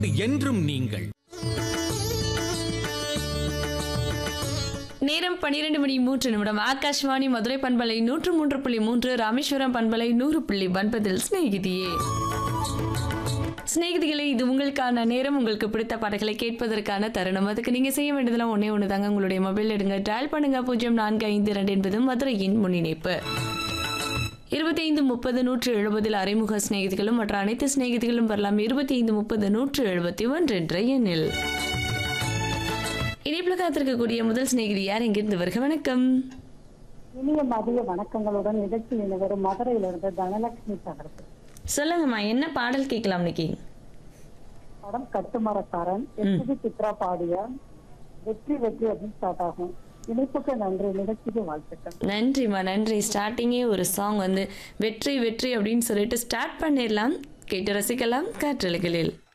என்றும் நீங்கள் நேரம் பன்னிரண்டு மணி மூன்று நிமிடம் ஆகாஷ்வாணி மதுரை பண்பலை நூற்று மூன்று புள்ளி மூன்று ராமேஸ்வரம் பண்பலை நூறு புள்ளி ஒன்பதில் சிநேகிதியே சிநேகிதிகளே இது உங்களுக்கான நேரம் உங்களுக்கு பிடித்த பாடல்களை கேட்பதற்கான தருணம் அதுக்கு நீங்க செய்ய வேண்டியதெல்லாம் ஒண்ணே ஒன்று தாங்க உங்களுடைய மொபைல் எடுங்க டயல் பண்ணுங்க பூஜ்ஜியம் நான்கு ஐந்து இரண்டு என்பது மதுரையின் முன்னிணைப்பு இருபத்தி ஐந்து முப்பது நூற்று எழுபதில் அறிமுக சிநேகிதிகளும் மற்ற அனைத்து சிநேகிதிகளும் வரலாம் இருபத்தி ஐந்து முப்பது நூற்று எழுபத்தி ஒன்று என்ற எண்ணில் இணைப்பில் காத்திருக்கக்கூடிய முதல் சிநேகிதி யார் எங்கிருந்து வருக வணக்கம் இனிய மதிய வணக்கங்களுடன் நிகழ்ச்சியில் இணைவரும் மதுரையிலிருந்து தனலட்சுமி தகர்ப்பு சொல்லுங்கம்மா என்ன பாடல் கேட்கலாம் இன்னைக்கு படம் கட்டுமரக்காரன் எஸ்பி சித்ரா பாடிய வெற்றி வெற்றி அப்படின்னு ஸ்டார்ட் ஆகும் இணைப்புக்கு நன்றி நிகழ்ச்சிக்கு வாழ்த்துக்கள் நன்றிம்மா நன்றி ஸ்டார்டிங்கே ஒரு சாங் வந்து வெற்றி வெற்றி அப்படின்னு சொல்லிட்டு ஸ்டார்ட் பண்ணிடலாம் கேட்டு ரசிக்கலாம் காற்றலைகளில்